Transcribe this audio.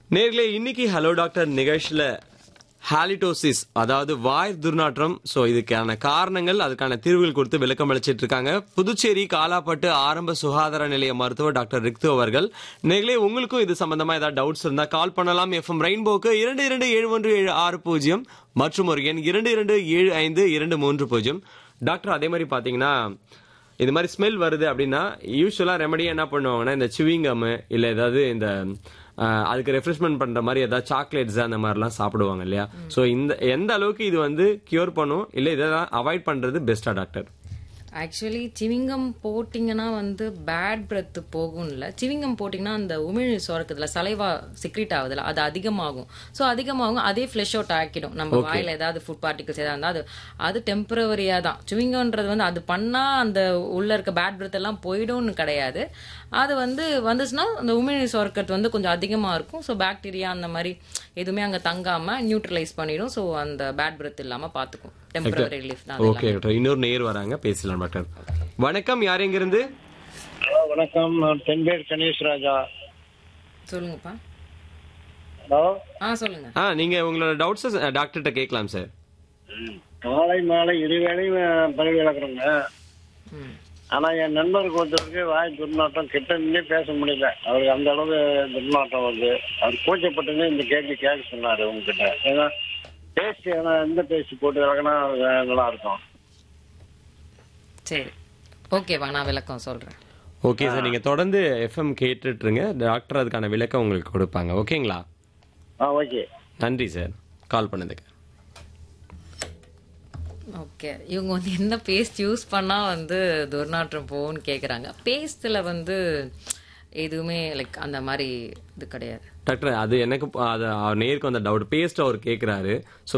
நேர்களே இன்னைக்கு hello doctor நிகழ்ச்சியில ஹாலிடோசிஸ் அதாவது வாய் துர்நாற்றம் ஸோ இதுக்கான காரணங்கள் அதுக்கான தீர்வுகள் கொடுத்து விளக்கம் அளிச்சிட்டு இருக்காங்க புதுச்சேரி காலாப்பட்டு ஆரம்ப சுகாதார நிலைய மருத்துவர் டாக்டர் ரிக்து அவர்கள் நேர்களே உங்களுக்கும் இது சம்பந்தமா ஏதாவது டவுட்ஸ் இருந்தா கால் பண்ணலாம் எஃப்எம் ரெயின்போக்கு இரண்டு இரண்டு ஏழு ஒன்று ஏழு ஆறு பூஜ்ஜியம் மற்றும் ஒரு எண் இரண்டு இரண்டு ஏழு ஐந்து இரண்டு மூன்று பூஜ்ஜியம் டாக்டர் அதே மாதிரி பாத்தீங்கன்னா இது மாதிரி ஸ்மெல் வருது அப்படின்னா யூஸ்வலா ரெமடி என்ன பண்ணுவாங்கன்னா இந்த சிவிங்கம் இல்ல ஏதாவது இந்த அஹ், அதுக்கு ரெஃப்ரெஷ்மெண்ட் பண்ற மாதிரி ஏதாவது சாக்லேட்ஸ் அந்த மாதிரிலாம் சாப்பிடுவாங்க இல்லையா சோ இந்த எந்த அளவுக்கு இது வந்து கியூர் பண்ணும் இல்ல இதெல்லாம் அவாய்ட் பண்றது பெஸ்டா டாக்டர் ஆக்சுவலி சிவிங்கம் போட்டிங்கன்னா வந்து பேட் பிரெத் போகும்ல சிவிங்கம் போட்டிங்கன்னா அந்த உமிழ் சுரக்குதுல சலைவா சிக்ரிட் ஆகுதுல அது அதிகமாகும் ஸோ அதிகமாகும் அதே ஃப்ளஷ் அவுட் ஆக்கிடும் நம்ம வாயில ஏதாவது ஃபுட் பார்ட்டிகல்ஸ் ஏதாவது இருந்தால் அது அது டெம்பரவரியா தான் சிவிங்கம்ன்றது வந்து அது பண்ணா அந்த உள்ள இருக்க பேட் பிரெத் எல்லாம் போயிடும்னு கிடையாது அது வந்து வந்துச்சுன்னா அந்த உமிழ் சுரக்கத்து வந்து கொஞ்சம் அதிகமா இருக்கும் ஸோ பாக்டீரியா அந்த மாதிரி எதுவுமே அங்க தங்காம நியூட்ரலைஸ் பண்ணிடும் ஸோ அந்த பேட் பிரெத் இல்லாம பாத்துக்கும் டெம்பரவரி ரிலீஃப் தான் ஓகே டாக்டர் இன்னொரு நேர் வராங்க பேசலாம் டாக்டர் வணக்கம் யார் எங்க இருந்து ஹலோ வணக்கம் நான் தென்பேர் கணேஷ் ராஜா சொல்லுங்கப்பா ஹலோ ஆ சொல்லுங்க ஆ நீங்க உங்களோட டவுட்ஸ் டாக்டர்கிட்ட கேட்கலாம் சார் காலை மாலை இருவேளையும் பதவி விளக்குறோங்க ம் ஆனா என் நண்பருக்கு ஒருத்தருக்கு வாய் துர்நாட்டம் கிட்ட நின்னே பேச முடியல அவருக்கு அந்த அளவு துர்நாட்டம் வருது அவர் கூச்சப்பட்டுன்னு இந்த கேள்வி கேட்க சொன்னாரு உங்ககிட்ட ஏன்னா பேஸ்ட் ஏன்னா எந்த பேஸ்ட் போட்டு விளக்குனா நல்லா இருக்கும் சரி ஓகேவா நான் விளக்கம் சொல்றேன் ஓகே சார் நீங்க தொடர்ந்து எஃப்எம் கேட்டுட்டு இருங்க டாக்டர் அதுக்கான விளக்கம் உங்களுக்கு கொடுப்பாங்க ஓகேங்களா ஆ ஓகே நன்றி சார் கால் பண்ணதுக்கு ஓகே இவங்க வந்து என்ன பேஸ்ட் யூஸ் பண்ணா வந்து துர்நாற்றம் போகும்னு கேக்குறாங்க பேஸ்ட்ல வந்து எதுவுமே லைக் அந்த மாதிரி இது கிடையாது டாக்டர் அது எனக்கு அது அவர் நேருக்கு வந்த டவுட் பேஸ்ட் அவர் கேட்குறாரு ஸோ